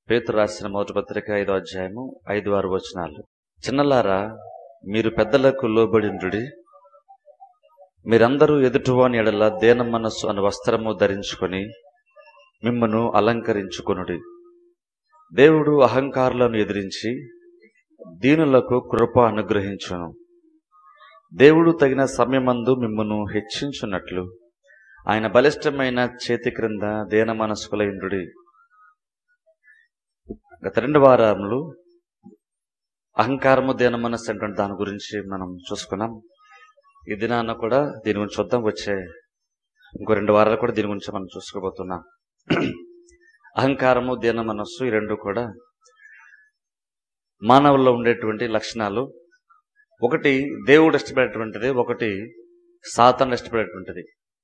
పేతురు రాసిన మొదటి పత్రిక ఐదో అధ్యాయము ఐదు ఆరు వచనాలు చిన్నలారా మీరు పెద్దలకు లోబడిండుడి మీరందరూ ఎదుటివాని ఎడల దేన మనస్సు అను వస్త్రము ధరించుకొని మిమ్మను అలంకరించుకొనుడి దేవుడు అహంకారులను ఎదిరించి దీనులకు కృప అనుగ్రహించును దేవుడు తగిన సమయమందు మిమ్మను హెచ్చించున్నట్లు ఆయన బలిష్టమైన చేతి క్రింద దేన మనస్కులైండుడి గత రెండు వారములు అహంకారము దేన మనస్సు అనేటువంటి దాని గురించి మనం చూసుకున్నాం ఈ దినాన్న కూడా దీని గురించి చూద్దాం వచ్చే ఇంకో రెండు వారాలు కూడా దీని గురించి మనం చూసుకోబోతున్నాం అహంకారము దేన మనస్సు ఈ రెండు కూడా మానవుల్లో ఉండేటువంటి లక్షణాలు ఒకటి దేవుడు ఇష్టపడేటువంటిది ఒకటి సాతాను ఇష్టపడేటువంటిది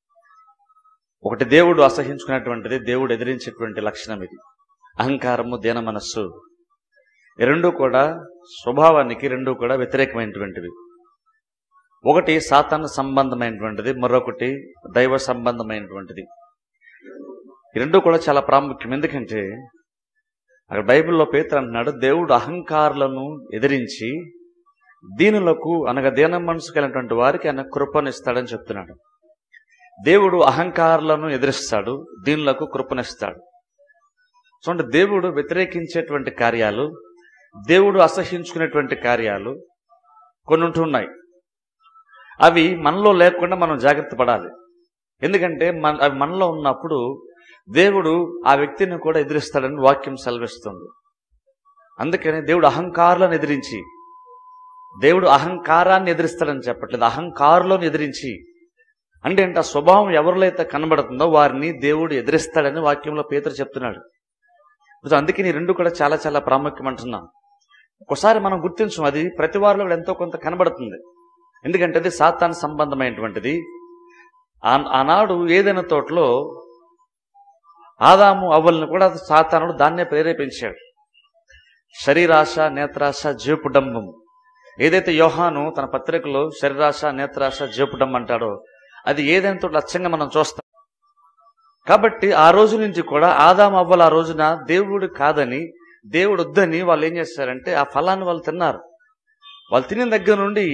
ఒకటి దేవుడు అసహించుకునేటువంటిది దేవుడు ఎదిరించేటువంటి లక్షణం ఇది అహంకారము దీన మనస్సు ఈ రెండు కూడా స్వభావానికి రెండు కూడా వ్యతిరేకమైనటువంటివి ఒకటి సాతాను సంబంధమైనటువంటిది మరొకటి దైవ సంబంధమైనటువంటిది ఈ రెండు కూడా చాలా ప్రాముఖ్యం ఎందుకంటే అక్కడ బైబిల్లో పేతురు అంటున్నాడు దేవుడు అహంకారులను ఎదిరించి దీనులకు అనగా దీన మనసు కలిగినటువంటి వారికి ఆయన కృపనిస్తాడని చెప్తున్నాడు దేవుడు అహంకారులను ఎదిరిస్తాడు దీనులకు కృపనిస్తాడు చూడండి దేవుడు వ్యతిరేకించేటువంటి కార్యాలు దేవుడు అసహించుకునేటువంటి కార్యాలు కొన్ని ఉంటున్నాయి అవి మనలో లేకుండా మనం జాగ్రత్త పడాలి ఎందుకంటే మన అవి మనలో ఉన్నప్పుడు దేవుడు ఆ వ్యక్తిని కూడా ఎదిరిస్తాడని వాక్యం సెలవిస్తుంది అందుకని దేవుడు అహంకారులను ఎదిరించి దేవుడు అహంకారాన్ని ఎదిరిస్తాడని చెప్పట్లేదు అహంకారులను ఎదిరించి అంటే ఏంటి ఆ స్వభావం ఎవరిలో అయితే కనబడుతుందో వారిని దేవుడు ఎదిరిస్తాడని వాక్యంలో పేతురు చెప్తున్నాడు ఇప్పుడు అందుకని ఈ రెండు కూడా చాలా చాలా ప్రాముఖ్యం అంటున్నాం ఒకసారి మనం గుర్తించం అది ప్రతి వారిలో కూడా ఎంతో కొంత కనబడుతుంది ఎందుకంటే అది సాతాను సంబంధమైనటువంటిది ఆ- ఆనాడు ఏదైనా తోటలో ఆదాము అవ్వల్ని కూడా సాతానుడు దాన్నే ప్రేరేపించాడు శరీరాశ నేత్రాశ జీపుడంబం ఏదైతే యోహాను తన పత్రికలో శరీరాశ నేత్రాశ జీపుడం అంటాడో అది ఏదైనా తోట లక్ష్యంగా మనం చూస్తాం కాబట్టి ఆ రోజు నుంచి కూడా ఆదాము అవ్వలు ఆ రోజున దేవుడు కాదని దేవుడు వద్దని వాళ్ళు ఏం చేస్తారంటే ఆ ఫలాన్ని వాళ్ళు తిన్నారు వాళ్ళు తినిన దగ్గర నుండి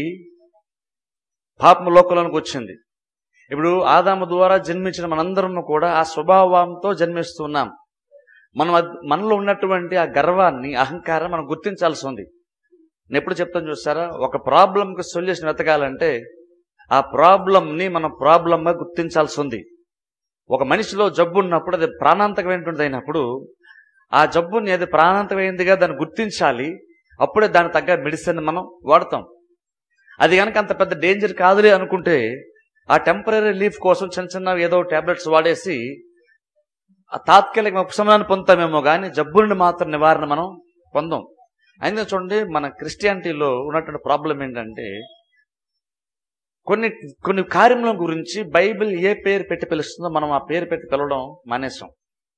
పాపం లోకంలోనికి వచ్చింది ఇప్పుడు ఆదాము ద్వారా జన్మించిన మనందరం కూడా ఆ స్వభావంతో జన్మిస్తున్నాం మనం అద్- మనలో ఉన్నటువంటి ఆ గర్వాన్ని అహంకారం మనం గుర్తించాల్సి ఉంది నేను ఎప్పుడు చెప్తాను చూస్తారా ఒక ప్రాబ్లంకి సొల్యూషన్ వెతకాలంటే ఆ ప్రాబ్లంని మనం ప్రాబ్లంగా గుర్తించాల్సి ఉంది ఒక మనిషిలో జబ్బు ఉన్నప్పుడు అది ప్రాణాంతకమైనటువంటిది అయినప్పుడు ఆ జబ్బుని అది ప్రాణాంతకమైందిగా దాన్ని గుర్తించాలి అప్పుడే దానికి తగ్గ మెడిసిన్ మనం వాడతాం అది కనుక అంత పెద్ద డేంజర్ కాదులే అనుకుంటే ఆ టెంపరీ రిలీఫ్ కోసం చిన్న చిన్న ఏదో టాబ్లెట్స్ వాడేసి ఆ తాత్కాలిక ఉపశమనాన్ని పొందుతామేమో కానీ జబ్బు నుండి మాత్రం నివారణ మనం పొందాం అయితే చూడండి మన క్రిస్టియానిటీలో ఉన్నటువంటి ప్రాబ్లం ఏంటంటే కొన్ని కొన్ని కార్యముల గురించి బైబిల్ ఏ పేరు పెట్టి పిలుస్తుందో మనం ఆ పేరు పెట్టి పిలవడం మానేసాం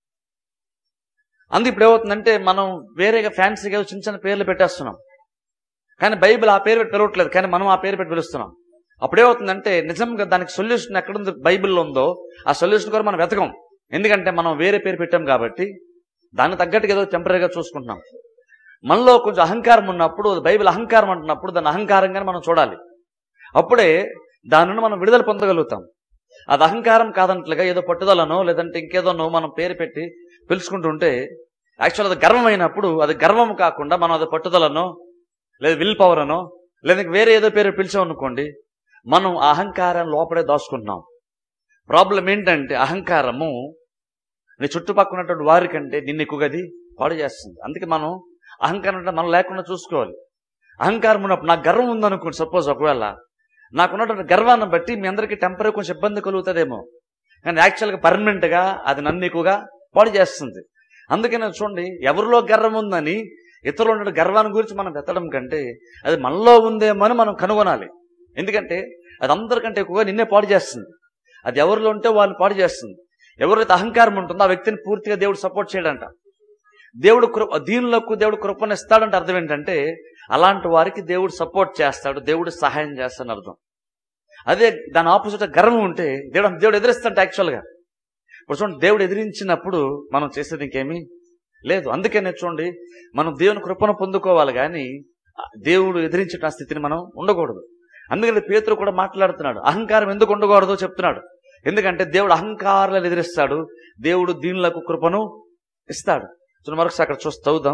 అందు ఇప్పుడు ఏమవుతుందంటే మనం వేరేగా ఫ్యాన్సీగా చిన్న చిన్న పేర్లు పెట్టేస్తున్నాం కానీ బైబిల్ ఆ పేరు పెట్టి పిలవట్లేదు కానీ మనం ఆ పేరు పెట్టి పిలుస్తున్నాం అప్పుడేమవుతుందంటే నిజంగా దానికి సొల్యూషన్ ఎక్కడుంది బైబిల్లో ఉందో ఆ సొల్యూషన్ కూడా మనం వెతకం ఎందుకంటే మనం వేరే పేరు పెట్టాం కాబట్టి దానికి తగ్గట్టుగా ఏదో టెంపరీగా చూసుకుంటున్నాం మనలో కొంచెం అహంకారం ఉన్నప్పుడు బైబిల్ అహంకారం అంటున్నప్పుడు దాన్ని అహంకారంగానే మనం చూడాలి అప్పుడే దాని నుండి మనం విడుదల పొందగలుగుతాం అది అహంకారం కాదంటలుగా ఏదో పట్టుదలనో లేదంటే ఇంకేదోనో మనం పేరు పెట్టి పిలుచుకుంటుంటే యాక్చువల్ అది గర్వం అయినప్పుడు అది గర్వం కాకుండా మనం అది పట్టుదలనో లేదా విల్ పవర్ అనో లేదా వేరే ఏదో పేరు పిలిచామనుకోండి మనం ఆ అహంకారం లోపలే దాచుకుంటున్నాం ప్రాబ్లం ఏంటంటే అహంకారము నీ చుట్టుపక్కల ఉన్నటువంటి వారికంటే నిన్ను ఎక్కువగా అది పాడు చేస్తుంది అందుకే మనం అహంకారం అంటే మనం లేకుండా చూసుకోవాలి అహంకారం ఉన్నప్పుడు నాకు గర్వం ఉందనుకోండి సపోజ్ ఒకవేళ నాకున్నటువంటి గర్వాన్ని బట్టి మీ అందరికీ టెంపరీ కొంచెం ఇబ్బంది కలుగుతుందేమో కానీ యాక్చువల్గా పర్మనెంట్గా అది నన్ను ఎక్కువగా పాడు చేస్తుంది అందుకనే చూడండి ఎవరిలో గర్వం ఉందని ఇతరులు ఉన్న గర్వాన్ని గురించి మనం వెతడం కంటే అది మనలో ఉందేమో అని మనం కనుగొనాలి ఎందుకంటే అది అందరికంటే ఎక్కువగా నిన్నే పాడు చేస్తుంది అది ఎవరిలో ఉంటే వాళ్ళని పాడు చేస్తుంది ఎవరైతే అహంకారం ఉంటుందో ఆ వ్యక్తిని పూర్తిగా దేవుడు సపోర్ట్ చేయడంట దేవుడు కృప దీనులకు దేవుడు కృపనిస్తాడంటే అర్థం ఏంటంటే అలాంటి వారికి దేవుడు సపోర్ట్ చేస్తాడు దేవుడు సహాయం చేస్తాడని అర్థం అదే దాని ఆపోజిట్ గర్వం ఉంటే దేవుడు దేవుడు ఎదిరిస్తాడు యాక్చువల్గా ఇప్పుడు చూడండి దేవుడు ఎదిరించినప్పుడు మనం చేసేది ఇంకేమి లేదు అందుకనే చూడండి మనం దేవుని కృపను పొందుకోవాలి కానీ దేవుడు ఎదిరించిన స్థితిని మనం ఉండకూడదు అందుకని పేతురు కూడా మాట్లాడుతున్నాడు అహంకారం ఎందుకు ఉండకూడదో చెప్తున్నాడు ఎందుకంటే దేవుడు అహంకారాలను ఎదిరిస్తాడు దేవుడు దీనులకు కృపను ఇస్తాడు చూడండి మరొకసారి అక్కడ చూసి చదువుదాం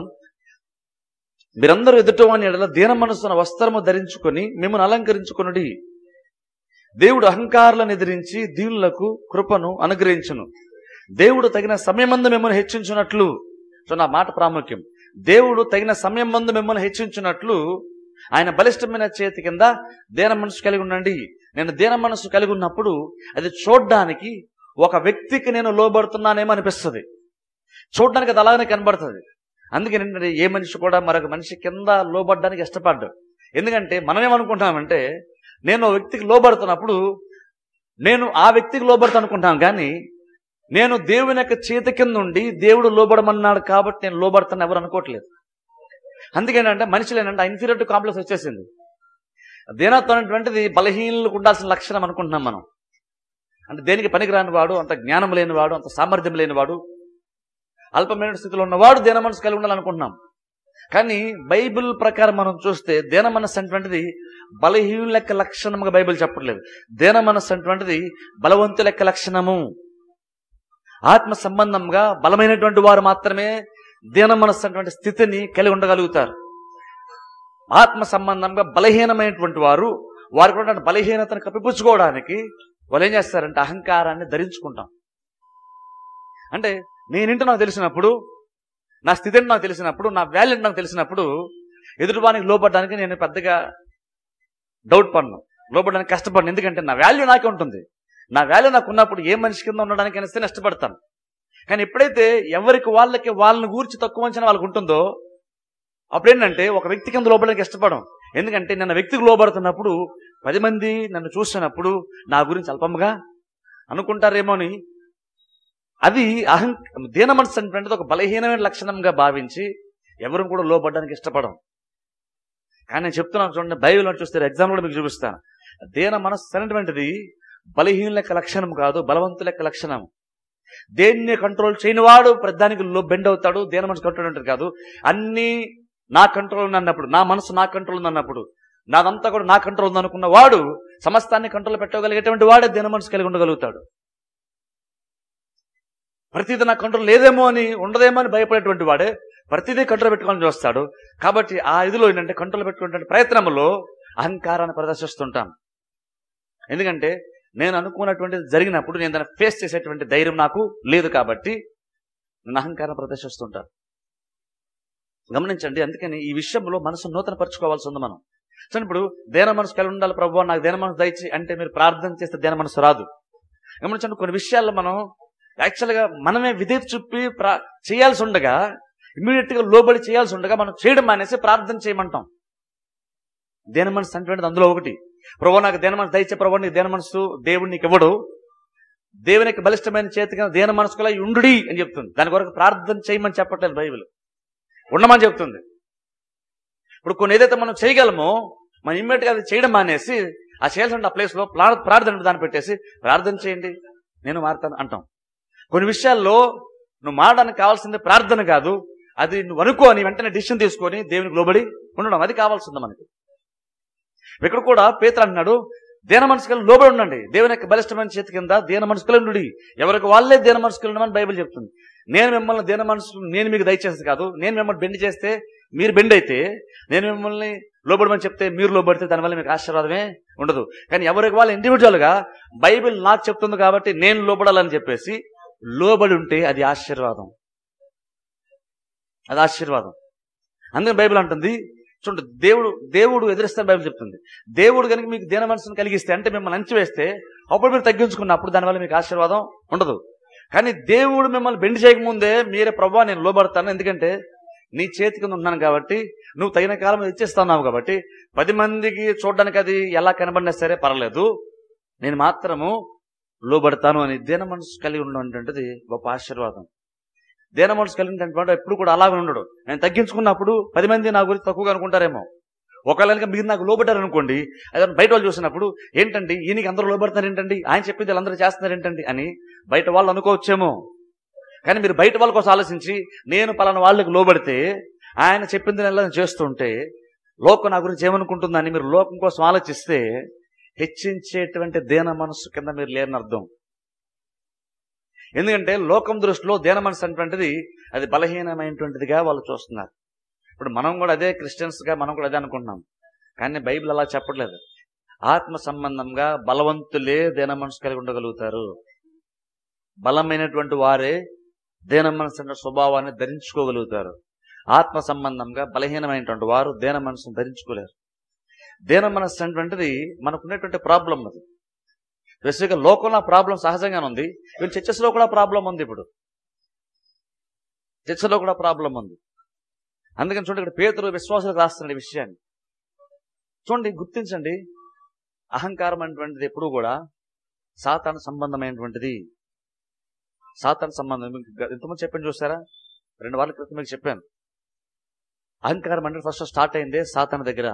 మీరందరూ ఎదుటవాని ఎడల దీన మనసున వస్త్రము ధరించుకొని మిమ్మల్ని అలంకరించుకొనుడి దేవుడు అహంకారాలను ఎదిరించి దీనులకు కృపను అనుగ్రహించును దేవుడు తగిన సమయమందు మిమ్మల్ని హెచ్చించున్నట్లు సో నా మాట ప్రాముఖ్యం దేవుడు తగిన సమయం మందు మిమ్మల్ని హెచ్చించినట్లు ఆయన బలిష్టమైన చేతి కింద దీన మనసు కలిగి ఉండండి నేను దీన మనసు కలిగి ఉన్నప్పుడు అది చూడ్డానికి ఒక వ్యక్తికి నేను లోబడుతున్నానేమో అనిపిస్తుంది చూడడానికి అది అలాగనే కనబడుతుంది అందుకే ఏంటంటే ఏ మనిషి కూడా మరొక మనిషి కింద లోబడడానికి ఇష్టపడ్డు ఎందుకంటే మనం ఏమనుకుంటామంటే నేను ఓ వ్యక్తికి లోబడుతున్నప్పుడు నేను ఆ వ్యక్తికి లోబడతా అనుకుంటాను కానీ నేను దేవుని యొక్క చేతి కింద ఉండి దేవుడు లోబడమన్నాడు కాబట్టి నేను లోబడతాను ఎవరు అనుకోవట్లేదు అందుకేంటంటే మనుషులు ఏంటంటే ఇన్ఫీరియారిటీ కాంప్లెక్స్ వచ్చేసింది దీనత్వం అనేటువంటిది బలహీనలకు ఉండాల్సిన లక్షణం అనుకుంటున్నాం మనం అంటే దేనికి పనికిరాని వాడు అంత జ్ఞానం లేనివాడు అంత సామర్థ్యం లేనివాడు అల్పమైన స్థితిలో ఉన్నవాడు దీన మనసు కలిగి ఉండాలనుకుంటున్నాం కానీ బైబిల్ ప్రకారం మనం చూస్తే దీన మనస్సు అనేటువంటిది బలహీన లెక్క లక్షణముగా బైబిల్ చెప్పట్లేదు దీన మనస్సు అనేటువంటిది బలవంతు లెక్క లక్షణము ఆత్మ సంబంధంగా బలమైనటువంటి వారు మాత్రమే దీన మనస్సు అనేటువంటి స్థితిని కలిగి ఉండగలుగుతారు ఆత్మ సంబంధంగా బలహీనమైనటువంటి వారు వారికి ఉన్నటువంటి బలహీనతను కప్పిపుచ్చుకోవడానికి వాళ్ళు ఏం చేస్తారంటే అహంకారాన్ని ధరించుకుంటాం అంటే నేనింటో నాకు తెలిసినప్పుడు నా స్థితి ఏంటో నాకు తెలిసినప్పుడు నా వాల్యూ ఏంటో నాకు తెలిసినప్పుడు ఎదుటివానికి లోపడడానికి నేను పెద్దగా డౌట్ పడను లోపడడానికి కష్టపడను ఎందుకంటే నా వాల్యూ నాకే ఉంటుంది నా వాల్యూ నాకు ఉన్నప్పుడు ఏ మనిషి కింద ఉండడానికి అనేసి నష్టపడతాను కానీ ఎప్పుడైతే ఎవరికి వాళ్ళకి వాళ్ళని గూర్చి తక్కువ అంచనా వాళ్ళకు ఉంటుందో అప్పుడు ఏంటంటే ఒక వ్యక్తి కింద లోపడానికి ఇష్టపడం ఎందుకంటే నన్ను వ్యక్తికి లోబడుతున్నప్పుడు పది మంది నన్ను చూసినప్పుడు నా గురించి అల్పంగా అనుకుంటారేమో అని అది అహం దీన మనసు అనేటువంటిది ఒక బలహీనమైన లక్షణంగా భావించి ఎవరు కూడా లోబడడానికి ఇష్టపడం కానీ నేను చెప్తున్నాను చూడండి బైబిల్లో చూస్తే ఎగ్జామ్ కూడా మీకు చూపిస్తాను దీన మనస్సు అనేటువంటిది బలహీన లెక్క లక్షణం కాదు బలవంతు లెక్క లక్షణం దేన్ని కంట్రోల్ చేయని వాడు ప్రధానికి లో బెండ్ అవుతాడు దేని మనసు కంట్రోల్ ఉంటుంది కాదు అన్నీ నా కంట్రోల్ అన్నప్పుడు నా మనసు నా కంట్రోల్ అన్నప్పుడు నాదంతా కూడా నా కంట్రోల్ ఉందనుకున్న వాడు సమస్తాన్ని కంట్రోల్ పెట్టగలిగేటువంటి వాడే దేని మనసు కలిగి ఉండగలుగుతాడు ప్రతిదీ నా కంట్రోల్ లేదేమో అని ఉండదేమో అని భయపడేటువంటి వాడే ప్రతిదీ కంట్రోల్ పెట్టుకోవాలని చూస్తాడు కాబట్టి ఆ ఇదిలో ఏంటంటే కంట్రోల్ పెట్టుకునే ప్రయత్నంలో అహంకారాన్ని ప్రదర్శిస్తుంటాను ఎందుకంటే నేను అనుకున్నటువంటిది జరిగినప్పుడు నేను దాన్ని ఫేస్ చేసేటువంటి ధైర్యం నాకు లేదు కాబట్టి నేను అహంకారం ప్రదర్శిస్తుంటాను గమనించండి అందుకని ఈ విషయంలో మనసు నూతన పరచుకోవాల్సి ఉంది మనం సో ఇప్పుడు దేన మనసు కలిగి ఉండాలి ప్రభు నాకు దేన మనసు దయచి అంటే మీరు ప్రార్థన చేస్తే దేన మనసు రాదు గమనించండి కొన్ని విషయాల్లో మనం యాక్చువల్గా మనమే విధేయత చూపి ప్రా చేయాల్సి ఉండగా ఇమీడియట్ గా లోబడి చేయాల్సి ఉండగా మనం చేయడం మానేసి ప్రార్థన చేయమంటాం దేన మనసు అంటే అందులో ఒకటి ప్రభు నాకు దేన మనసు దయచే ప్రభు నీకు దేన మనసు దేవుడు నీకు ఇవ్వడు దేవునికి బలిష్టమైన చేతిగా దేన మనసుకులా ఉండుడి అని చెప్తుంది దాని కొరకు ప్రార్థన చేయమని చెప్పట్లేదు బైబిల్ ఉండమని చెప్తుంది ఇప్పుడు కొన్ని ఏదైతే మనం చేయగలమో మనం ఇమ్మీడియట్ గా అది చేయడం మానేసి ఆ చేయాల్సిన ఆ ప్లేస్ లో ప్రా- ప్రార్థన దాన్ని పెట్టేసి ప్రార్థన చేయండి నేను మారుతాను అంటాం కొన్ని విషయాల్లో నువ్వు మారడానికి కావాల్సింది ప్రార్థన కాదు అది నువ్వు అనుకోని వెంటనే డిసిషన్ తీసుకొని దేవునికి లోబడి ఉండడం అది కావాల్సింది మనకి ఇక్కడ కూడా పేతురు అంటున్నాడు దేన మనసుకలు లోబడి ఉండండి దేవుని యొక్క బలిష్టమైన చేతి కింద దేన మనసుకలు ఉండు ఎవరికి వాళ్ళే దేన మనసుకలు ఉండమని బైబిల్ చెప్తుంది నేను మిమ్మల్ని దేన మనసు నేను మీకు దయచేసి కాదు నేను మిమ్మల్ని బెండ్ చేస్తే మీరు బెండ్ అయితే నేను మిమ్మల్ని లోబడమని చెప్తే మీరు లోబడితే దానివల్ల మీకు ఆశీర్వాదమే ఉండదు కానీ ఎవరికి వాళ్ళు ఇండివిజువల్ గా బైబిల్ నాకు చెప్తుంది కాబట్టి నేను లోబడాలని చెప్పేసి లోబడి ఉంటే అది ఆశీర్వాదం అది ఆశీర్వాదం అందుకని బైబిల్ అంటుంది చూడండి దేవుడు దేవుడు ఎదురిస్తాను బైబిల్ చెప్తుంది దేవుడు కనుక మీకు దీన మనసును కలిగిస్తే అంటే మిమ్మల్ని అంచివేస్తే అప్పుడు మీరు తగ్గించుకున్నప్పుడు దానివల్ల మీకు ఆశీర్వాదం ఉండదు కానీ దేవుడు మిమ్మల్ని బెండి చేయకముందే మీరే ప్రభా నేను లోబడతాను ఎందుకంటే నీ చేతి కింద ఉన్నాను కాబట్టి నువ్వు తగిన కాలం ఇచ్చేస్తున్నావు కాబట్టి పది మందికి చూడడానికి అది ఎలా కనబడినా సరే పర్లేదు నేను మాత్రము లోబడతాను అని దీన మనసు కలిగి ఉండేటువంటిది గొప్ప ఆశీర్వాదం దీన మనసు కలిగినటువంటి వాడు ఎప్పుడు కూడా అలాగే ఉండడు నేను తగ్గించుకున్నప్పుడు పది మంది నా గురించి తక్కువగా అనుకుంటారేమో ఒకవేళ కనుక మీరు నాకు లోబడ్డారు అనుకోండి అదే బయట వాళ్ళు చూసినప్పుడు ఏంటండి ఈయనకి అందరూ లోబడతారు ఏంటండి ఆయన చెప్పేది అందరూ చేస్తున్నారు ఏంటండి అని బయట వాళ్ళు అనుకోవచ్చేమో కానీ మీరు బయట వాళ్ళ కోసం ఆలోచించి నేను పలానా వాళ్ళకి లోబడితే ఆయన చెప్పింది నెల చేస్తుంటే లోకం నా గురించి ఏమనుకుంటుందని మీరు లోకం కోసం ఆలోచిస్తే హెచ్చించేటువంటి దేన మనస్సు కింద మీరు లేరని అర్థం ఎందుకంటే లోకం దృష్టిలో దేన మనసు అనేటువంటిది అది బలహీనమైనటువంటిదిగా వాళ్ళు చూస్తున్నారు ఇప్పుడు మనం కూడా అదే క్రిస్టియన్స్గా మనం కూడా అదే అనుకుంటున్నాం కానీ బైబిల్ అలా చెప్పట్లేదు ఆత్మ సంబంధంగా బలవంతులే దేన మనసు కలిగి ఉండగలుగుతారు బలమైనటువంటి వారే దేన మనసు అనే స్వభావాన్ని ధరించుకోగలుగుతారు ఆత్మ సంబంధంగా బలహీనమైనటువంటి వారు దేన మనసును ధరించుకోలేరు దేన మనస్సు అనేటువంటిది మనకున్నటువంటి ప్రాబ్లం అది బేసిక్గా లోకంలో ప్రాబ్లం సహజంగానే ఉంది ఈవెన్ చర్చస్లో కూడా ప్రాబ్లం ఉంది ఇప్పుడు చర్చలో కూడా ప్రాబ్లం ఉంది అందుకని చూడండి ఇక్కడ పేతురు విశ్వాసాలకు రాస్తున్నాడు ఈ విషయాన్ని చూడండి గుర్తించండి అహంకారం అనేటువంటిది ఎప్పుడు కూడా సాతాను సంబంధమైనటువంటిది సాతాను సంబంధం మీకు గ- ఎంతమంది చెప్పండి చూసారా రెండు వారాల క్రితం మీకు చెప్పాను అహంకారం అంటే ఫస్ట్ స్టార్ట్ అయిందే సాతాను దగ్గర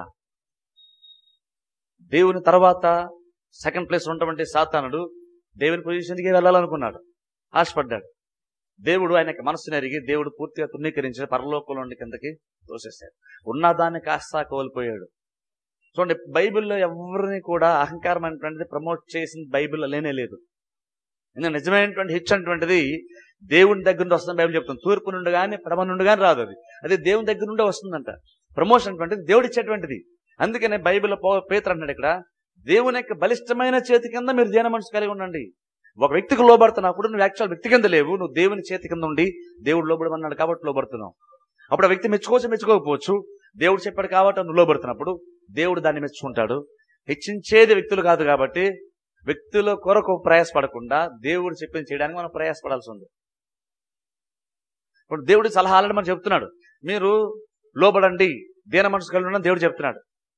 దేవుని తర్వాత సెకండ్ ప్లేస్ ఉన్నటువంటి సాతానుడు దేవుని పొజిషన్కి వెళ్ళాలనుకున్నాడు ఆశపడ్డాడు దేవుడు ఆయనకి మనసుని ఎరిగి దేవుడు పూర్తిగా తున్నీకరించి పరలోకంలోని కిందకి తోసేశాడు ఉన్నదాన్ని కాస్త కోల్పోయాడు చూడండి బైబిల్లో ఎవరిని కూడా అహంకారం అనేటువంటిది ప్రమోట్ చేసిన బైబిల్లో లేనే లేదు ఇంకా నిజమైనటువంటి హిచ్ అనేటువంటిది దేవుని దగ్గర నుండి వస్తుంది బైబిల్ చెప్తుంది తూర్పు నుండి కానీ పడమ నుండి కానీ రాదు అది అది దేవుని దగ్గర నుండి వస్తుందంట ప్రమోషన్ అనేటువంటిది దేవుడు ఇచ్చేటువంటిది అందుకనే బైబిల్ పేతురు అంటాడు ఇక్కడ దేవుని యొక్క బలిష్టమైన చేతి కింద మీరు ధ్యాన మనసు కలిగి ఉండండి ఒక వ్యక్తికి లోబడుతున్నప్పుడు నువ్వు యాక్చువల్ వ్యక్తి కింద లేవు నువ్వు దేవుని చేతి కింద ఉండి దేవుడు లోబడమన్నాడు కాబట్టి లోబడుతున్నావు అప్పుడు ఆ వ్యక్తి మెచ్చుకోవచ్చు మెచ్చుకోకపోవచ్చు దేవుడు చెప్పాడు కాబట్టి నువ్వు లోబడుతున్నప్పుడు దేవుడు దాన్ని మెచ్చుకుంటాడు హెచ్చించేది వ్యక్తులు కాదు కాబట్టి వ్యక్తుల కొరకు ప్రయాసపడకుండా దేవుడు చెప్పింది చేయడానికి మనం ప్రయాసపడాల్సి ఉంది ఇప్పుడు దేవుడి సలహాలను మనం చెప్తున్నాడు మీరు లోబడండి దేన మనసు కలిగి ఉండని దేవుడు చెప్తున్నాడు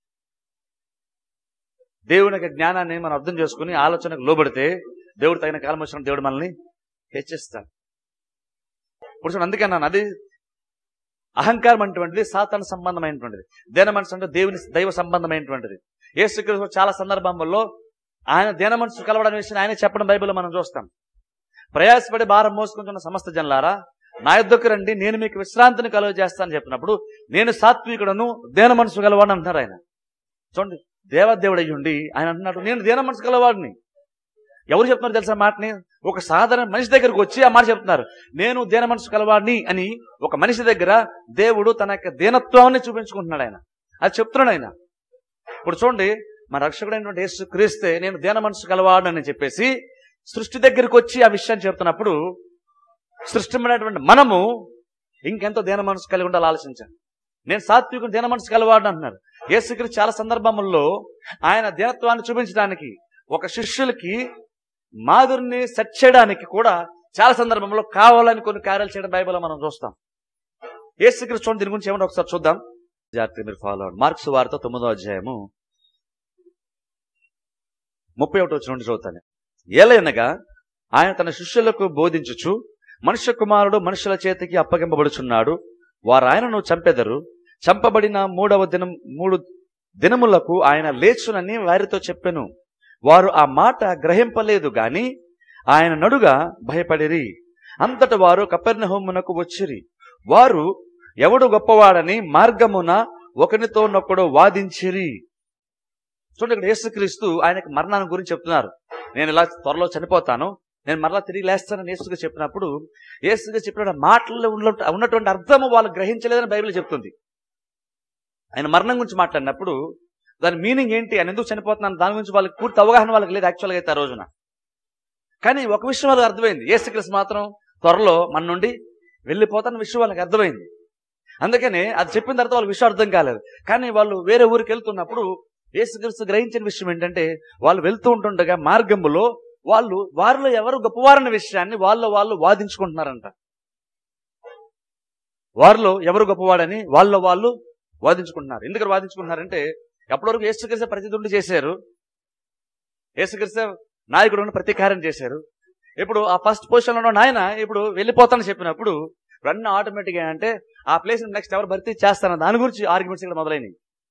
దేవుని యొక్క జ్ఞానాన్ని మనం అర్థం చేసుకుని ఆలోచనకు లోబడితే దేవుడు తగిన కాలం వచ్చిన దేవుడు మనల్ని హెచ్చిస్తాడు ఇప్పుడు చూడండి అందుకే అన్నాను అది అహంకారం అటువంటిది సాతాన సంబంధమైనటువంటిది దేన మనసు అంటే దేవుని దైవ సంబంధమైనటువంటిది యేసుక్రీస్తు చాలా సందర్భంలో ఆయన దేన మనసు కలవడం విషయం ఆయన చెప్పడం బైబిల్లో మనం చూస్తాం ప్రయాసపడి భారం మోసుకుంటున్న సమస్త జనులారా నా యొద్దకు రండి నేను మీకు విశ్రాంతిని కలుగ చేస్తానని చెప్పినప్పుడు నేను సాత్వికుడను దేన మనసు గలవాడు అంటున్నారు ఆయన చూడండి దేవదేవుడు అయ్యుండి ఆయన అంటున్నాడు నేను దేన మనసు గలవాడిని ఎవరు చెప్తున్నారు తెలుసా మాటని ఒక సాధారణ మనిషి దగ్గరకు వచ్చి ఆ మాట చెప్తున్నారు నేను దేన మనసు కలవాడిని అని ఒక మనిషి దగ్గర దేవుడు తన యొక్క దీనత్వాన్ని చూపించుకుంటున్నాడు ఆయన అది చెప్తున్నాడు ఆయన ఇప్పుడు చూడండి మన రక్షకుడైనటువంటి యేసు క్రీస్తే నేను దేన మనసు కలవాడని చెప్పేసి సృష్టి దగ్గరికి వచ్చి ఆ విషయాన్ని చెప్తున్నప్పుడు సృష్టిమైనటువంటి మనము ఇంకెంతో దేన మనసు కలిగి ఉండాలి ఆలోచించండి నేను సాత్వికుడు దేన మనసు కలవాడు అంటున్నారు యేసుక్రీస్తు చాలా సందర్భముల్లో ఆయన దీనత్వాన్ని చూపించడానికి ఒక శిష్యులకి మాధురిని సెట్ చేయడానికి కూడా చాలా సందర్భంలో కావాలని కొన్ని కార్యాలు చేయడం బైబిల్లో మనం చూస్తాం యేసుక్రీస్తు చూడండి దీని గురించి ఏమంటే ఒకసారి చూద్దాం జాగ్రత్తగా మీరు ఫాలో అవ్వండి మార్క్స్ వార్త తొమ్మిదో అధ్యాయము ముప్పై ఒకటి వచ్చిన నుండి చదువుతాను ఏలైనగా ఆయన తన శిష్యులకు బోధించుచు మనుష్య కుమారుడు మనుషుల చేతికి అప్పగింపబడుచున్నాడు వారు ఆయనను చంపెదరు చంపబడిన మూడవ దినం మూడు దినములకు ఆయన లేచునని వారితో చెప్పెను వారు ఆ మాట గ్రహింపలేదు గాని ఆయన నడుగా భయపడిరి అంతట వారు కపెర్నహోమునకు వచ్చిరి వారు ఎవడు గొప్పవాడని మార్గమున ఒకనితో నొక్కడు వాదించిరి చూడండి ఇక్కడ యేసుక్రీస్తు ఆయనకు మరణాన్ని గురించి చెప్తున్నారు నేను ఇలా త్వరలో చనిపోతాను నేను మరలా తిరిగి లేస్తానని యేసుగా చెప్పినప్పుడు యేసుగా చెప్పిన మాటల్లో ఉన్న- ఉన్నటువంటి అర్థము వాళ్ళు గ్రహించలేదని బైబిల్ చెప్తుంది ఆయన మరణం గురించి మాట్లాడినప్పుడు దాని మీనింగ్ ఏంటి ఆయన ఎందుకు చనిపోతున్నాను దాని గురించి వాళ్ళకి పూర్తి అవగాహన వాళ్ళకి లేదు యాక్చువల్గా అయితే ఆ రోజున కానీ ఒక విషయం వాళ్ళకి అర్థమైంది యేసుక్రీస్తు మాత్రం త్వరలో మన నుండి వెళ్ళిపోతాన్న విషయం వాళ్ళకి అర్థమైంది అందుకనే అది చెప్పిన తర్వాత వాళ్ళకి విషయం అర్థం కాలేదు కానీ వాళ్ళు వేరే ఊరికి వెళ్తున్నప్పుడు యేసుక్రీస్తు గ్రహించిన విషయం ఏంటంటే వాళ్ళు వెళ్తూ ఉంటుండగా మార్గంలో వాళ్ళు వారిలో ఎవరు గొప్పవారన్న విషయాన్ని వాళ్ళ వాళ్ళు వాదించుకుంటున్నారంట వారిలో ఎవరు గొప్పవాడని వాళ్ళ వాళ్ళు వాదించుకుంటున్నారు ఎందుకు వాదించుకుంటున్నారంటే ఎప్పటివరకు యేసుక్రీస్తు ప్రతిదుండి చేశారు యేసుక్రీస్తు నాయకుడు ఉన్న ప్రతి కార్యం చేశారు ఇప్పుడు ఆ ఫస్ట్ పొజిషన్లో ఉన్న ఆయన ఇప్పుడు వెళ్ళిపోతానని చెప్పినప్పుడు రన్ ఆటోమేటిక్గా అంటే ఆ ప్లేస్ నెక్స్ట్ ఎవరు భర్తీ చేస్తారన్న దాని గురించి ఆర్గ్యుమెంట్స్ ఇక్కడ మొదలైనవి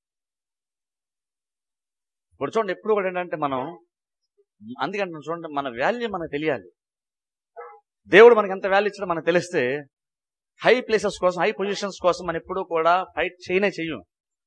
ఇప్పుడు చూడండి ఎప్పుడు కూడా ఏంటంటే మనం అందుకంటే చూడండి మన వాల్యూ మనకు తెలియాలి దేవుడు మనకి ఎంత వాల్యూ ఇచ్చినా మనకు తెలిస్తే హై ప్లేసెస్ కోసం హై పొజిషన్స్ కోసం మనం ఎప్పుడూ కూడా ఫైట్ చేయనే చెయ్యం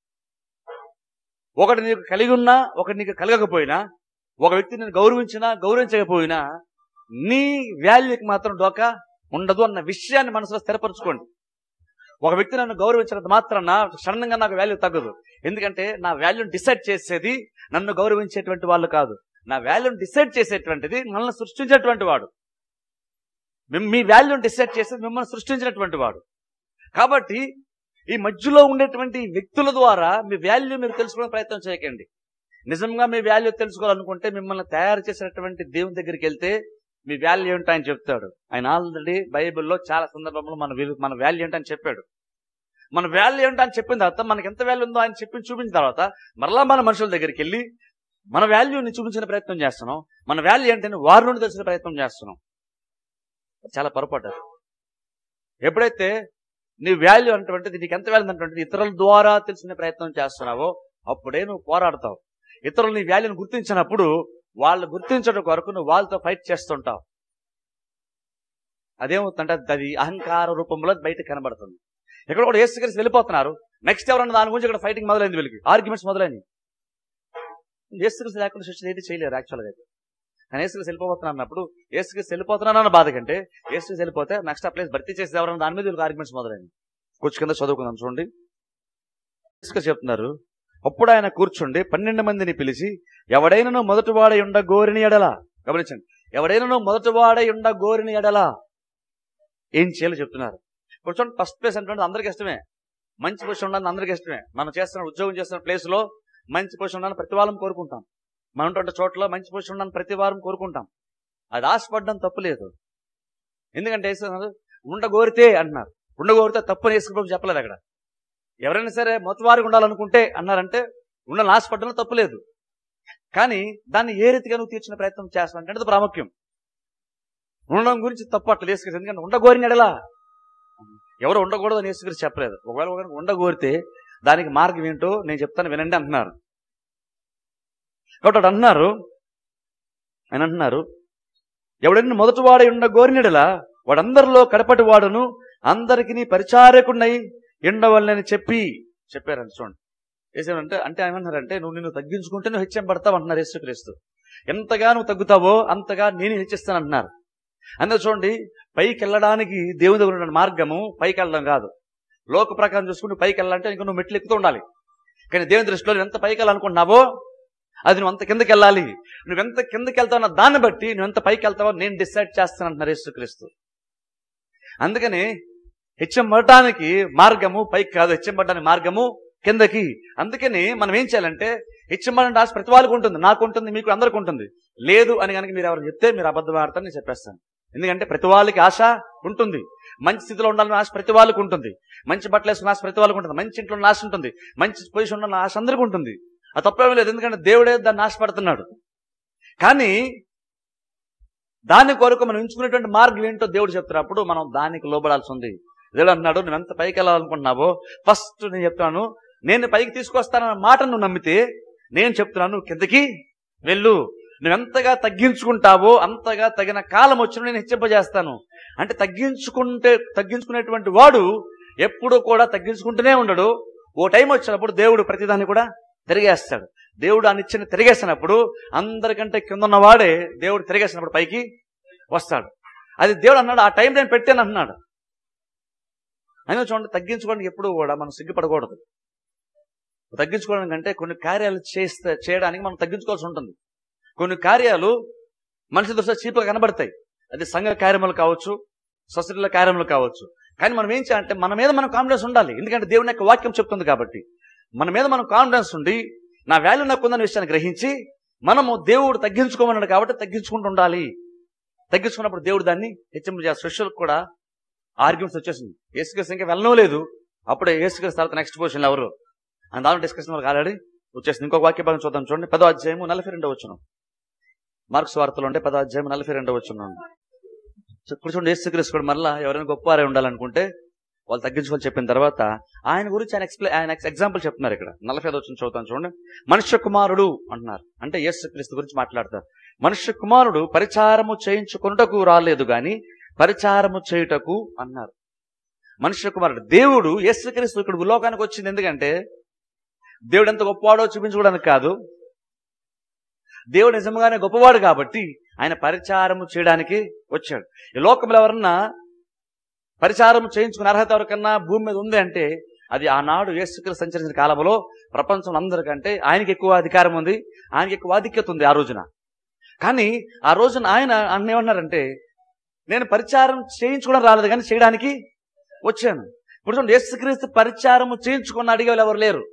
ఒకటి నీకు కలిగి ఉన్నా ఒకటి నీకు కలగకపోయినా ఒక వ్యక్తి నేను గౌరవించినా గౌరవించకపోయినా నీ వాల్యూకి మాత్రం డోకా ఉండదు అన్న విషయాన్ని మనసులో స్థిరపరచుకోండి ఒక వ్యక్తి నన్ను గౌరవించినంత మాత్రాన క్షణంగా నాకు వాల్యూ తగ్గదు ఎందుకంటే నా వాల్యూని డిసైడ్ చేసేది నన్ను గౌరవించేటువంటి వాళ్ళు కాదు నా వాల్యూని డిసైడ్ చేసేటువంటిది మనల్ని సృష్టించేటువంటి వాడు మిమ్- మీ వాల్యూని డిసైడ్ చేసేది మిమ్మల్ని సృష్టించినటువంటి వాడు కాబట్టి ఈ మధ్యలో ఉండేటువంటి వ్యక్తుల ద్వారా మీ వాల్యూ మీరు తెలుసుకునే ప్రయత్నం చేయకండి నిజంగా మీ వాల్యూ తెలుసుకోవాలనుకుంటే మిమ్మల్ని తయారు చేసినటువంటి దేవుని దగ్గరికి వెళ్తే మీ వాల్యూ ఏంటో ఆయన చెప్తాడు ఆయన ఆల్రెడీ బైబిల్లో చాలా సందర్భంలో మన విలు- మన వాల్యూ ఏంటో అని చెప్పాడు మన వాల్యూ ఏంటో అని చెప్పిన తర్వాత మనకి ఎంత వాల్యూ ఉందో ఆయన చెప్పి చూపించిన తర్వాత మరలా మన మనుషుల దగ్గరికి వెళ్ళి మన వాల్యూని చూపించిన ప్రయత్నం చేస్తున్నాం మన వాల్యూ ఏంటని వారి నుండి తెలిసిన ప్రయత్నం చేస్తున్నాం చాలా పొరపాటు అది. ఎప్పుడైతే నీ వాల్యూ అటువంటిది నీకు ఎంత వాల్యూ అటువంటిది ఇతరుల ద్వారా తెలిసిన ప్రయత్నం చేస్తున్నావో అప్పుడే నువ్వు పోరాడతావు ఇతరులు నీ వాల్యూని గుర్తించినప్పుడు వాళ్ళు గుర్తించడం కొరకు నువ్వు వాళ్ళతో ఫైట్ చేస్తుంటావు అదేమవుతుందంటే అది అహంకార రూపంలో బయట కనబడుతుంది ఇక్కడ కూడా ఏసు కలిసి వెళ్ళిపోతున్నారు నెక్స్ట్ ఎవరన్నా దాని గురించి ఇక్కడ ఫైటింగ్ మొదలైంది వీళ్ళకి ఆర్గ్యుమెంట్స్ మొదలైంది ఏసుకృష్ణ లేకుండా సృష్టి ఏది చేయలేరు యాక్చువల్గా అయితే కానీ ఏసుకృష్ణ వెళ్ళిపోతున్నాను అన్నప్పుడు ఏసుకృష్ణ వెళ్ళిపోతున్నాను అన్న బాధ కంటే ఏసుకృష్ణ వెళ్ళిపోతే నెక్స్ట్ ఆ ప్లేస్ భర్తీ చేసి ఎవరన్నా దాని మీద వీళ్ళకి ఆర్గ్యుమెంట్స్ మొదలైంది కూర్చు కింద చదువుకుందాం చూడండి ఏసుక చెప్తున్నారు అప్పుడు ఆయన కూర్చుండి పన్నెండు మందిని పిలిచి ఎవడైనను మొదటి వాడై ఉండ గోరిని ఎడల గమనించండి ఎవడైనను మొదటి వాడై ఉండ గోరిని ఎడల ఏం చేయాలో చెప్తున్నారు ఇప్పుడు చూడండి ఫస్ట్ ప్లేస్ అంటే అందరికీ ఇష్టమే మంచి పొజిషన్ ఉండాలని అందరికీ ఇష్టమే మనం చేస్తున్న ఉద్యోగం చేస్తున్న ప్లేస్ లో మంచి పొజిషన్ ఉండాలని ప్రతి వారం కోరుకుంటాం మనం ఉంటున్న చోట్ల మంచి పొజిషన్ ఉండాలని ప్రతి వారం కోరుకుంటాం అది ఆశపడడం తప్పు లేదు ఎందుకంటే వేస్తున్నారు ఉండగోరితే అంటున్నారు ఉండగోరితే తప్పు వేసుకుని చెప్పలేదు అక్కడ ఎవరైనా సరే మొత్తవారికి ఉండాలనుకుంటే అన్నారంటే ఉండాలని ఆశపడడంలో తప్పు లేదు కానీ దాన్ని ఏ రీతిగా నువ్వు తీర్చిన ప్రయత్నం చేస్తావు అంటే అది ప్రాముఖ్యం ఉండడం గురించి తప్పు అట్లా వేసుకెళ్ళి ఎందుకంటే ఉండగోరిన ఎడలా ఎవరు ఉండకూడదు అని యేసుక్రీస్తు చెప్పలేదు ఒకవేళ ఒకరికి ఉండగోరితే దానికి మార్గం ఏంటో నేను చెప్తాను వినండి అంటున్నారు కాబట్టి వాడు అంటున్నారు ఆయన అంటున్నారు ఎవడైనా మొదటి వాడై ఉండ గోరినడలా వాడందరిలో కడపటి వాడును అందరికి పరిచారకున్నై ఎండవల్లని చెప్పి చెప్పారని చూడండి వేసారంటే అంటే ఏమన్నారంటే నువ్వు నిన్ను తగ్గించుకుంటే నువ్వు హెచ్చం పడతావు అంటున్నారు యేసుక్రీస్తు ఎంతగా నువ్వు తగ్గుతావో అంతగా నేను హెచ్చిస్తాను అంటున్నారు అందులో చూడండి పైకి వెళ్ళడానికి దేవుని దగ్గర ఉన్న మార్గము పైకి వెళ్ళడం కాదు లోక ప్రకారం చూసుకుంటే పైకి వెళ్ళాలంటే ఇంకా నువ్వు మెట్లు ఎక్కుతూ ఉండాలి కానీ దేవుని దృష్టిలో నువ్వు ఎంత పైకి వెళ్ళాలనుకుంటున్నావో అది నువ్వు అంత కిందకి వెళ్ళాలి నువ్వెంత కిందకి వెళ్తావు అన్న దాన్ని బట్టి నువ్వు ఎంత పైకి వెళ్తావో నేను డిసైడ్ చేస్తాను అంటున్నారు యేసుక్రీస్తు అందుకని హెచ్చంబడటానికి మార్గము పైకి కాదు హెచ్చంబడడానికి మార్గము కిందకి అందుకని మనం ఏం చేయాలంటే హెచ్చంబడడానికి ఆశ ప్రతి వాళ్ళకు ఉంటుంది నాకు ఉంటుంది మీకు అందరికి ఉంటుంది లేదు అని కనుక మీరు ఎవరు చెప్తే మీరు అబద్ధం ఆడతారని నేను చెప్పేస్తాను ఎందుకంటే ప్రతి వాళ్ళకి ఆశ ఉంటుంది మంచి స్థితిలో ఉండాలని ఆశ ప్రతి వాళ్ళకు ఉంటుంది మంచి బట్టలు వేసుకున్న ఆశ ప్రతి వాళ్ళకు ఉంటుంది మంచి ఇంట్లో ఉన్న ఆశ ఉంటుంది మంచి పొజిషన్ ఉన్న ఆశ అందరికీ ఉంటుంది అది తప్పేమీ లేదు ఎందుకంటే దేవుడే దాన్ని ఆశపడుతున్నాడు కానీ దాని కొరకు మనం ఎంచుకునేటువంటి మార్గం ఏంటో దేవుడు చెప్తున్నప్పుడు మనం దానికి లోబడాల్సి ఉంది దేవుడు అంటున్నాడు నువ్వు ఎంత పైకి వెళ్ళాలనుకుంటున్నావో ఫస్ట్ నేను చెప్తాను నేను పైకి తీసుకొస్తానన్న మాట నువ్వు నమ్మితే నేను చెప్తున్నాను నువ్వు కిందకి వెళ్ళు నువ్వెంతగా తగ్గించుకుంటావో అంతగా తగిన కాలం వచ్చిన నేను హెచ్చింపజేస్తాను అంటే తగ్గించుకుంటే తగ్గించుకునేటువంటి వాడు ఎప్పుడూ కూడా తగ్గించుకుంటూనే ఉండడు ఓ టైం వచ్చినప్పుడు దేవుడు ప్రతిదాన్ని కూడా తిరిగేస్తాడు దేవుడు ఆ నిచ్చెన తిరిగేసినప్పుడు అందరికంటే కింద ఉన్నవాడే దేవుడు తిరిగేసినప్పుడు పైకి వస్తాడు అది దేవుడు అన్నాడు ఆ టైం నేను పెట్టాను అన్నాడు అయినా చూడండి తగ్గించుకోవడానికి ఎప్పుడు కూడా మనం సిగ్గుపడకూడదు తగ్గించుకోవడం కంటే కొన్ని కార్యాలు చేస్తే చేయడానికి మనం తగ్గించుకోవాల్సి ఉంటుంది కొన్ని కార్యాలు మనిషి దృష్టిలో చీపుగా కనబడతాయి అది సంఘ కార్యములు కావచ్చు సొసైటీల కార్యములు కావచ్చు కానీ మనం ఏం చేయాలంటే మన మీద మనం కాన్ఫిడెన్స్ ఉండాలి ఎందుకంటే దేవుని యొక్క వాక్యం చెప్తుంది కాబట్టి మన మీద మనం కాన్ఫిడెన్స్ ఉండి నా వాల్యూ నాకు ఉందన్న విషయాన్ని గ్రహించి మనము దేవుడు తగ్గించుకోమన్నాడు కాబట్టి తగ్గించుకుంటూ ఉండాలి తగ్గించుకున్నప్పుడు దేవుడు దాన్ని హెచ్చింపు చేస్తారు శిష్యులకు కూడా ఆర్గ్యుమెంట్స్ వచ్చేసింది ఏసుకేసి ఇంకా వెళ్ళడం లేదు అప్పుడే ఏసుకేసి తర్వాత నెక్స్ట్ పొజిషన్ ఎవరు అని దాని డిస్కషన్ వాళ్ళకి ఆల్రెడీ వచ్చేసింది ఇంకొక వాక్య భాగం చూద్దాం చూడండి పదో అధ్యాయము నలభై రెండో వచ్చును మార్క్స్ వార్తలు ఉంటే పదో అధ్యాయం నలభై రెండో వచ్చున్నాను ఇప్పుడు చూడండి ఏసుక్రీస్తు కూడా మళ్ళా ఎవరైనా గొప్పవారే ఉండాలనుకుంటే వాళ్ళు తగ్గించుకొని చెప్పిన తర్వాత ఆయన గురించి ఆయన ఎక్స్ప్లెయిన్ ఆయన ఎగ్జాంపుల్ చెప్తున్నారు ఇక్కడ నలభై ఐదు వచ్చిన చదువుతాను చూడండి మనుష్య కుమారుడు అంటున్నారు అంటే యేసుక్రీస్తు గురించి మాట్లాడతారు మనుష్య కుమారుడు పరిచారము చేయించుకొనుటకు రాలేదు గాని పరిచారము చేయుటకు అన్నారు మనుష్య కుమారుడు దేవుడు యేసుక్రీస్తు ఇక్కడ లోకానికి వచ్చింది ఎందుకంటే దేవుడు ఎంత గొప్పవాడో చూపించుకోవడానికి కాదు దేవుడు నిజంగానే గొప్పవాడు కాబట్టి ఆయన పరిచారము చేయడానికి వచ్చాడు ఈ లోకంలో ఎవరన్నా పరిచారం చేయించుకునే అర్హత ఎవరికన్నా భూమి మీద ఉంది అంటే అది ఆనాడు యేసుక్రీస్తు సంచరించిన కాలంలో ప్రపంచంలో అందరికంటే ఆయనకి ఎక్కువ అధికారం ఉంది ఆయనకి ఎక్కువ ఆధిక్యత ఉంది ఆ రోజున కానీ ఆ రోజున ఆయన అన్న ఏమన్నారంటే నేను పరిచారం చేయించుకోవడం రాలేదు కానీ చేయడానికి వచ్చాను ఇప్పుడు చూడండి యేసుక్రీస్తు పరిచారము చేయించుకున్న అడిగే వాళ్ళు ఎవరు లేరు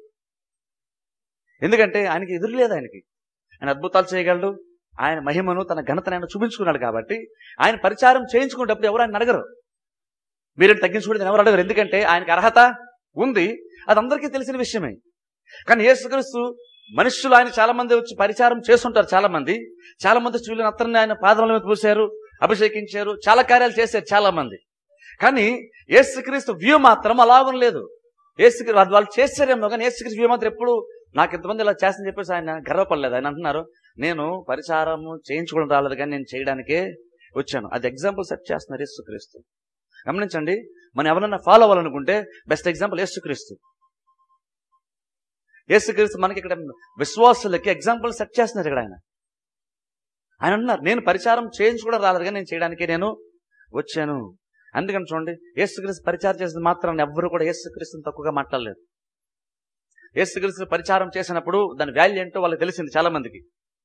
ఎందుకంటే ఆయనకి ఎదురు లేదు ఆయనకి ఆయన అద్భుతాలు చేయగలడు ఆయన మహిమను తన ఘనతను ఆయన చూపించుకున్నాడు కాబట్టి ఆయన పరిచారం చేయించుకునేటప్పుడు ఎవరు ఆయన అడగరు మీరేం తగ్గించుకుంటే ఎవరు అడగరు ఎందుకంటే ఆయనకి అర్హత ఉంది అది అందరికీ తెలిసిన విషయమే కానీ యేసుక్రీస్తు మనుషులు ఆయన చాలా మంది వచ్చి పరిచారం చేస్తుంటారు చాలా మంది చాలా మంది స్త్రీలను అత్తరిని ఆయన పాదముల మీద పూసారు అభిషేకించారు చాలా కార్యాలు చేశారు చాలా మంది కానీ యేసుక్రీస్తు వ్యూ మాత్రం అలాగం లేదు యేసుక్రీస్తు వాళ్ళు చేశారేమో కానీ యేసుక్రీస్తు వ్యూ మాత్రం ఎప్పుడు నాకు ఇంతమంది ఇలా చేస్తని చెప్పేసి ఆయన గర్వపడలేదు ఆయన అంటున్నారు నేను పరిచారము చేయించుకోవడం రాలేదు కానీ నేను చేయడానికే వచ్చాను అది ఎగ్జాంపుల్ సెట్ చేస్తున్నారు యేసుక్రీస్తు గమనించండి మనం ఎవరైనా ఫాలో అవ్వాలనుకుంటే బెస్ట్ ఎగ్జాంపుల్ యేసుక్రీస్తు యేసుక్రీస్తు మనకి ఇక్కడ విశ్వాసులకి ఎగ్జాంపుల్ సెట్ చేస్తున్నారు ఇక్కడ ఆయన ఆయన అన్నారు నేను పరిచారం చేయించుకోవడం రాలేదు కానీ నేను చేయడానికి నేను వచ్చాను అందుకని చూడండి యేసుక్రీస్తు పరిచారం చేసిన మాత్రం ఎవ్వరు కూడా యేసుక్రీస్తుని తక్కువగా మాట్లాడలేదు యేసుక్రీస్తు పరిచారం చేసినప్పుడు దాని వాల్యూ ఏంటో వాళ్ళకి తెలిసింది చాలా మందికి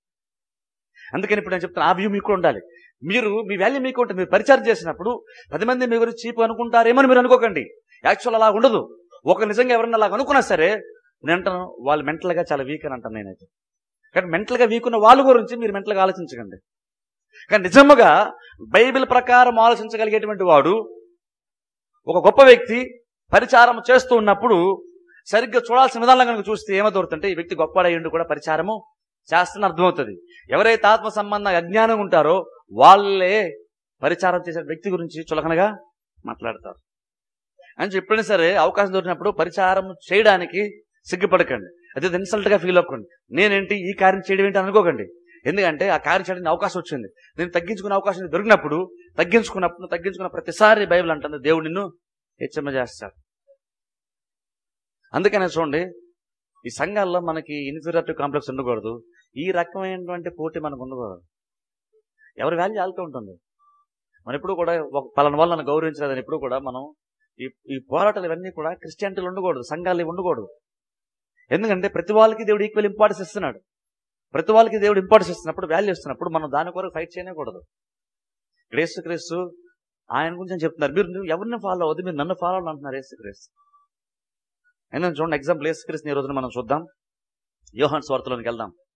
అందుకని ఇప్పుడు నేను చెప్తాను ఆ వ్యూ మీకు కూడా ఉండాలి మీరు మీ వాల్యూ మీకు ఉంటుంది మీరు పరిచారం చేసినప్పుడు పది మంది మీ గురించి చీపు అనుకుంటారేమని మీరు అనుకోకండి యాక్చువల్ అలా ఉండదు ఒక నిజంగా ఎవరన్నా అలా అనుకున్నా సరే నేను అంటాను వాళ్ళు మెంటల్గా చాలా వీక్ అని అంటాను నేనైతే కానీ మెంటల్గా వీక్ ఉన్న వాళ్ళ గురించి మీరు మెంటల్గా ఆలోచించకండి కానీ నిజముగా బైబిల్ ప్రకారం ఆలోచించగలిగేటువంటి వాడు ఒక గొప్ప వ్యక్తి పరిచారం చేస్తూ ఉన్నప్పుడు సరిగ్గా చూడాల్సిన విధానం కనుక చూస్తే ఏమవుతుంటే ఈ వ్యక్తి గొప్పడయ్యుండి కూడా పరిచారము చేస్తున్న అర్థమవుతుంది ఎవరైతే ఆత్మ సంబంధ అజ్ఞానం ఉంటారో వాళ్ళే పరిచారం చేసే వ్యక్తి గురించి చులకనగా మాట్లాడతారు అని ఎప్పుడైనా సరే అవకాశం దొరికినప్పుడు పరిచారం చేయడానికి సిగ్గుపడకండి అదే ఇన్సల్ట్ గా ఫీల్ అవ్వకండి నేనేంటి ఈ కార్యం చేయడం ఏంటి అనుకోకండి ఎందుకంటే ఆ కార్యం చేయడానికి అవకాశం వచ్చింది నేను తగ్గించుకునే అవకాశం దొరికినప్పుడు తగ్గించుకున్నప్పుడు తగ్గించుకున్న ప్రతిసారి బైబిల్ అంటుంది దేవుడు నిన్ను హెచ్చమ చేస్తాడు అందుకనే చూడండి ఈ సంఘాల్లో మనకి ఇన్ఫీరియారిటీ కాంప్లెక్స్ ఉండకూడదు ఈ రకమైనటువంటి పోటీ మనకు ఉండకూడదు ఎవరి వాల్యూ ఆలుతూ ఉంటుంది మనం ఎప్పుడు కూడా ఒక పలాన వాళ్ళు నన్ను గౌరవించలేదని ఎప్పుడు కూడా మనం ఈ ఈ పోరాటాలు ఇవన్నీ కూడా క్రిస్టియానిటీలు ఉండకూడదు సంఘాలు ఇవి ఉండకూడదు ఎందుకంటే ప్రతి వాళ్ళకి దేవుడు ఈక్వల్ ఇంపార్టెన్స్ ఇస్తున్నాడు ప్రతి వాళ్ళకి దేవుడు ఇంపార్టెన్స్ ఇస్తున్నప్పుడు వాల్యూ ఇస్తున్నప్పుడు మనం దాని కొరకు ఫైట్ చేయకూడదు క్రీస్తు క్రీస్తు ఆయన గురించి అని చెప్తున్నారు మీరు నువ్వు ఎవరిని ఫాలో అవ్వద్దు మీరు నన్ను ఫాలో అంటున్నారు యేసు క్రీస్తు అయినా చూడండి ఎగ్జాంపుల్ యేసు క్రీస్తుని ఈ రోజున మనం చూద్దాం యోహాన్ స్వార్థలోనికి వెళ్దాం